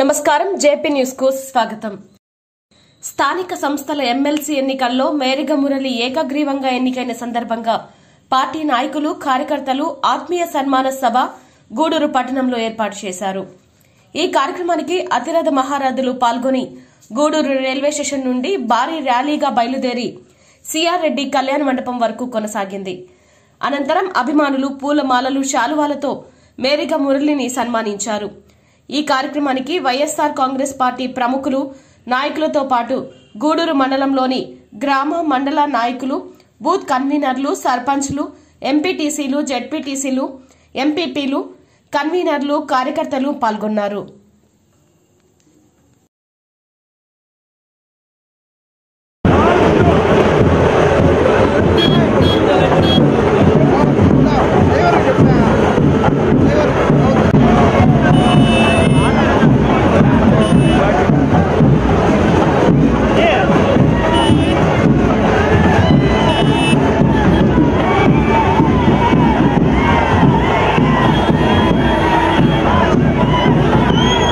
నమస్కారం JP news కు స్వాగతం స్థానిక సంస్థల ఎమ్మెల్సీ ఎన్నికల్లో మేరిగ మురళి ఏకగ్రీవంగా ఎన్నికైన సందర్భంగా పార్టీ నాయకులు కార్యకర్తలు ఆత్మీయ సన్మాన సభ గూడూరు పట్టణంలో ఏర్పాటు చేశారు ఈ కార్యక్రమానికి అతిరథ మహారథులు పాల్గొని గూడూరు రైల్వే స్టేషన్ నుండి భారీ ర్యాలీగా బయలుదేరి సిఆర్ రెడ్డి కళ్యాణ మండపం వరకు కొనసాగింది అనంతరం అభిమానులు పూలమాలలు శాలువాలతో మేరిగ మురళిని సన్మానించారు ఈ కార్యక్రమానికి వైఎస్సార్ కాంగ్రెస్ పార్టీ ప్రముఖులు నాయకులతో పాటు గూడూరు మండలంలోని గ్రామ మండల నాయకులు బూత్ కన్వీనర్లు సర్పంచ్లు ఎంపీటీసీలు జెడ్పీటీసీలు ఎంపీపీలు కన్వీనర్లు కార్యకర్తలు పాల్గొన్నారు ¡Vamos!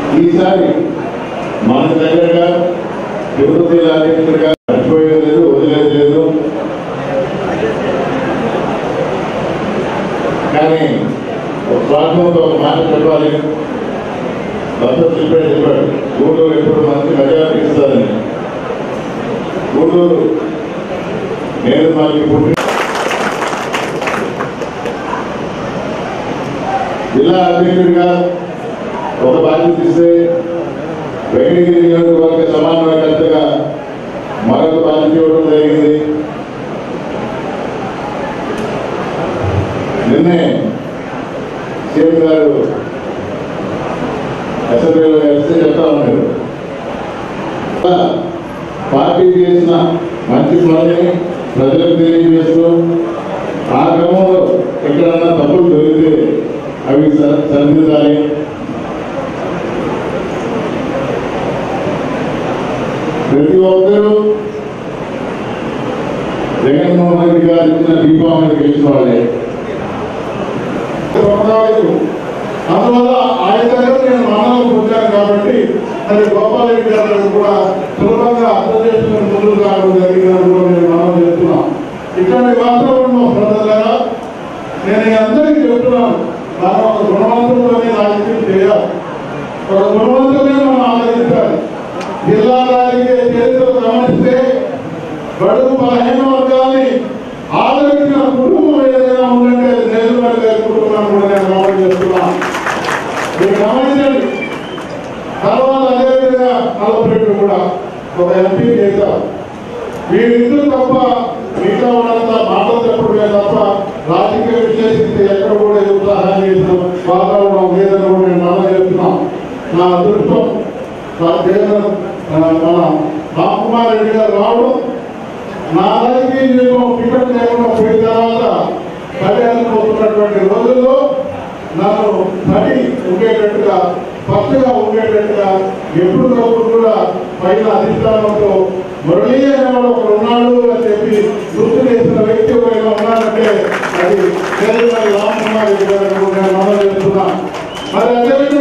ఈసారి మన దగ్గరగా తిరుపతి రాజేంద్రగా మర్చిపోయేది లేదు వదిలేదు లేదు కానీ ఒక స్వార్థంతో ఒక మాట చెప్పాలి భర్త చెప్పాడు చెప్పాడు గూడూరు ఎప్పుడు మంచి మెజార్టీ ఇస్తుందని గూడూరు నేను మనకి పుట్టి జిల్లా అధ్యక్షుడిగా ఒక బాధ్యత ఇస్తే వెంకటగిరి నియోజకవర్గ సమన్వయకర్తగా మరొక బాధ్యత ఇవ్వడం జరిగింది నిన్నే సీఎం గారు అసెంబ్లీలో కలిస్తే చెప్తా ఉన్నారు పార్టీ చేసిన మంచి పనిని ప్రజలకు తెలియజేస్తూ ఆ క్రమంలో ఎక్కడన్నా తప్పులు దొరికితే అవి స- సరిదిద్దాలి ప్రతి ఒక్కరూ జగన్మోహన్ రెడ్డి గారు ఇచ్చిన దీపావళి గెలిచిన వాళ్ళే కొనసాగదు. అందువల్ల ఆయన దగ్గర నేను మరణం పొందాను కాబట్టి మరి గోపాలరెడ్డి గారు కూడా సులభంగా అర్థం చేసుకుని ముందుకు రావడం జరిగిందని కూడా నేను మనం చేస్తున్నాం ఇట్లాంటి వాతావరణం ప్రజలారా నేను ఈ అందరికీ చెప్తున్నాను మనం ఒక గుణవంతులనే రాజకీయం చేయాలి ఒక గుణవంతులనే మనం ఆదరించాలి జిల్లా రాజకీయ చరిత్ర గమనిస్తే బడుగు బలహీన వర్గాన్ని ఆదరించిన కుటుంబం ఏదైనా ఉందంటే అది నేదుమల్లి గారి కుటుంబాన్ని కూడా నేను నమోదు చేస్తున్నాను మీరు గమనించండి తర్వాత అదేవిధంగా నల్లపరెడ్డి కూడా ఒక ఎంపీ చేశారు వీరిద్దరు తప్ప మిగతా వాళ్ళంతా మాటలు చెప్పడమే తప్ప రాజకీయ విశ్లేషిస్తే ఎక్కడ కూడా ఏ సహాయం చేసిన వాతావరణం లేదని కూడా నేను మనం చెప్తున్నాం నా అదృష్టం నా కేంద్రం ఆ, మన రామ్కుమార్ రెడ్డి గారు రావడం నా రాజకీయ జీవితం టికెట్ లేకుండా పోయిన తర్వాత పర్యాటకపోతున్నటువంటి రోజుల్లో నన్ను పడి ఉండేటట్టుగా పచ్చగా ఉండేటట్టుగా ఎప్పటికప్పుడు కూడా పైన అధిష్టానంతో మురళీ అనేవాడు ఒకడు ఉన్నాడు అని చెప్పి గుర్తు చేసిన వ్యక్తి ఒకరైనా ఉన్నాడంటే అది కేంద్ర రామకుమార్ రెడ్డి గారు అని కూడా నేను మనం చేస్తున్నా మరి అదేవిధంగా